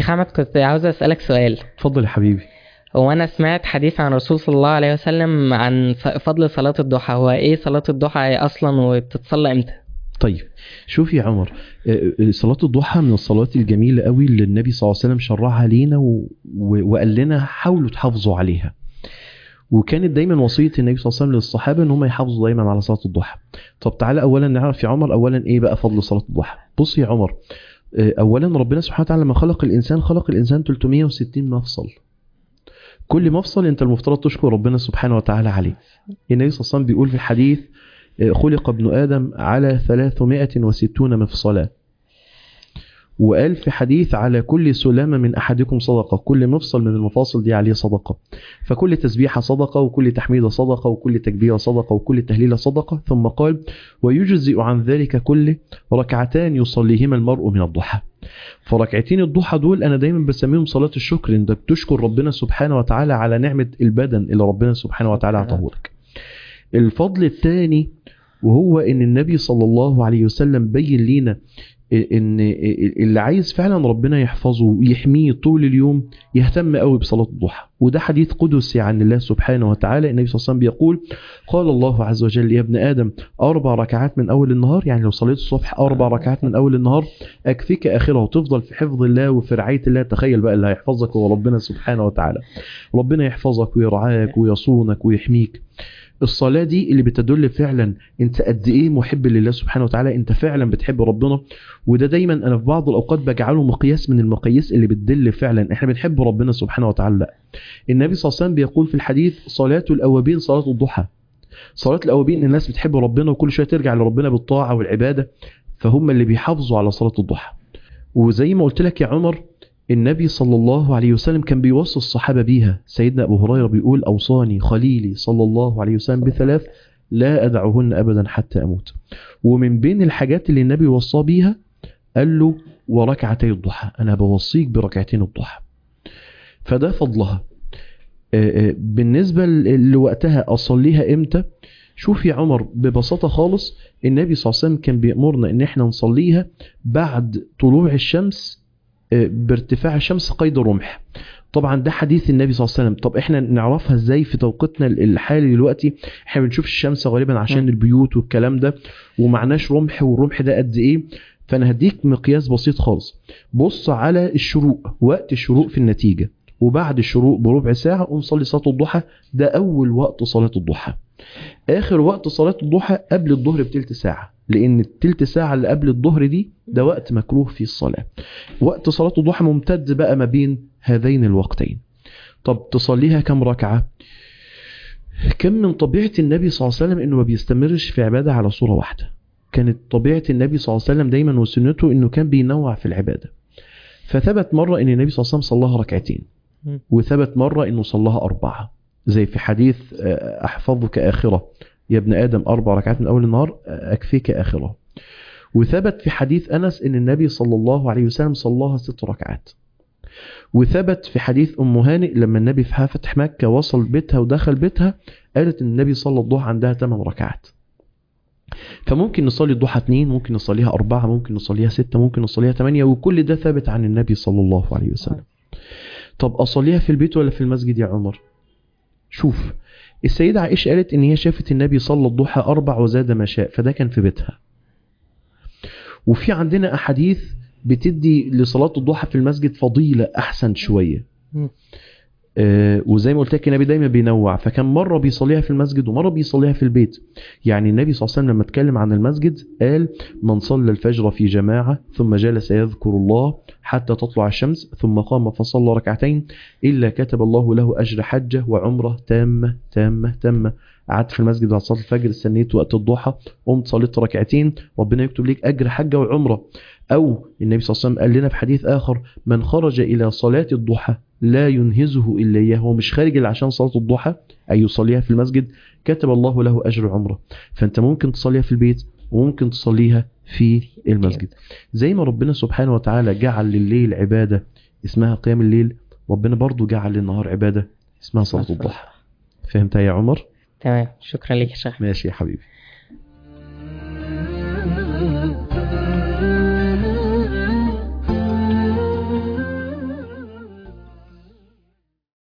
شيخ احمد كنت عاوز اسالك سؤال اتفضل يا حبيبي هو انا سمعت حديث عن الرسول صلى الله عليه وسلم عن ف- فضل صلاة الضحى هو ايه صلاة الضحى اصلا وبتتصلى امتى طيب شوف يا عمر آه، آه، صلاة الضحى من الصلوات الجميلة قوي اللي النبي صلى الله عليه وسلم شرعها لينا و... و... وقال لنا حاولوا تحافظوا عليها وكانت دايما وصية النبي صلى الله عليه وسلم للصحابة ان هم يحافظوا دايما على صلاة الضحى طب تعالى اولا نعرف يا عمر اولا ايه بقى فضل صلاة الضحى بص يا عمر آه، اولا ربنا سبحانه وتعالى لما خلق الانسان خلق الانسان 360 مفصل كل مفصل انت المفترض تشكر ربنا سبحانه وتعالى عليه النبي صلى الله عليه وسلم بيقول في الحديث آه، خلق ابن آدم على 360 مفصلا وقال في حديث على كل سلامة من أحدكم صدقة كل مفصل من المفاصل دي عليه صدقة فكل تسبيحة صدقة وكل تحميدة صدقة وكل تكبيرة صدقة وكل تهليلة صدقة ثم قال ويجزئ عن ذلك كله ركعتان يصليهما المرء من الضحى فركعتين الضحى دول أنا دايما بسميهم صلاة الشكر إنك بتشكر ربنا سبحانه وتعالى على نعمة البدن اللي ربنا سبحانه وتعالى عطاه لك الفضل الثاني وهو ان النبي صلى الله عليه وسلم بين لينا ان اللي عايز فعلا ربنا يحفظه ويحميه طول اليوم يهتم قوي بصلاه الضحى وده حديث قدسي عن الله سبحانه وتعالى النبي صلى الله عليه وسلم بيقول قال الله عز وجل يا ابن ادم اربع ركعات من اول النهار يعني لو صليت الصبح اربع ركعات من اول النهار اكفيك اخره وتفضل في حفظ الله وفي رعايه الله تخيل بقى اللي هيحفظك هو ربنا سبحانه وتعالى ربنا يحفظك ويرعاك ويصونك ويحميك الصلاة دي اللي بتدل فعلا انت قد ايه محب لله سبحانه وتعالى انت فعلا بتحب ربنا وده دايما انا في بعض الاوقات بجعله مقياس من المقاييس اللي بتدل فعلا احنا بنحب ربنا سبحانه وتعالى لا النبي صلى الله عليه وسلم بيقول في الحديث صلاة الاوابين صلاة الضحى صلاة الاوابين الناس بتحب ربنا وكل شوية ترجع لربنا بالطاعة والعبادة فهم اللي بيحافظوا على صلاة الضحى وزي ما قلت لك يا عمر النبي صلى الله عليه وسلم كان بيوصي الصحابة بيها سيدنا أبو هريرة بيقول أوصاني خليلي صلى الله عليه وسلم بثلاث لا أدعهن أبدا حتى أموت ومن بين الحاجات اللي النبي وصى بيها قال له وركعتي الضحى أنا بوصيك بركعتين الضحى فده فضلها آه، آه، بالنسبة ل- لوقتها أصليها إمتى شوف يا عمر ببساطة خالص النبي صلى الله عليه وسلم كان بيأمرنا إن إحنا نصليها بعد طلوع الشمس آه، بارتفاع الشمس قيد الرمح طبعا ده حديث النبي صلى الله عليه وسلم طب احنا نعرفها ازاي في توقيتنا الحالي دلوقتي احنا بنشوف الشمس غالبا عشان م. البيوت والكلام ده ومعناش رمح والرمح ده قد ايه فانا هديك مقياس بسيط خالص بص على الشروق وقت الشروق في النتيجة وبعد الشروق بربع ساعة قوم صلي صلاة الضحى ده أول وقت صلاة الضحى آخر وقت صلاة الضحى قبل الظهر بتلت ساعة لأن التلت ساعة اللي قبل الظهر دي ده وقت مكروه في الصلاة وقت صلاة الضحى ممتد بقى ما بين هذين الوقتين طب تصليها كم ركعة كم من طبيعة النبي صلى الله عليه وسلم انه ما بيستمرش في عبادة على صورة واحدة كانت طبيعة النبي صلى الله عليه وسلم دايما وسنته انه كان بينوع في العبادة فثبت مرة ان النبي صلى الله عليه وسلم صلاها ركعتين م. وثبت مرة انه صلاها أربعة زي في حديث آه، أحفظك آخرة يا ابن آدم أربع ركعات من أول النهار آه، أكفيك آخرة وثبت في حديث أنس ان النبي صلى الله عليه وسلم صلاها ست ركعات وثبت في حديث ام هانئ لما النبي في فتح مكه وصل بيتها ودخل بيتها قالت ان النبي صلى الضحى عندها 8 ركعات فممكن نصلي الضحى اثنين ممكن نصليها أربعة ممكن نصليها ستة ممكن نصليها ثمانية وكل ده ثابت عن النبي صلى الله عليه وسلم طب أصليها في البيت ولا في المسجد يا عمر شوف السيدة عائشة قالت إن هي شافت النبي صلى الضحى أربع وزاد ما شاء فده كان في بيتها وفي عندنا أحاديث بتدي لصلاة الضحى في المسجد فضيلة أحسن شوية م. آه وزي ما قلت لك النبي دايما بينوع فكان مرة بيصليها في المسجد ومرة بيصليها في البيت يعني النبي صلى الله عليه وسلم لما اتكلم عن المسجد قال من صلى الفجر في جماعة ثم جلس يذكر الله حتى تطلع الشمس ثم قام فصلى ركعتين إلا كتب الله له أجر حجة وعمرة تامة تامة تامة قعدت في المسجد بعد صلاة الفجر استنيت وقت الضحى قمت صليت ركعتين ربنا يكتب لك أجر حجة وعمرة أو النبي صلى الله عليه وسلم قال لنا في حديث آخر من خرج إلى صلاة الضحى لا ينهزه إلا إياه هو مش خارج إلا عشان صلاة الضحى أي يصليها في المسجد كتب الله له أجر عمرة فأنت ممكن تصليها في البيت وممكن تصليها في المسجد زي ما ربنا سبحانه وتعالى جعل لليل عبادة اسمها قيام الليل ربنا برضو جعل للنهار عبادة اسمها صلاة الضحى فهمتها يا عمر؟ تمام شكرا لك يا شيخ ماشي يا حبيبي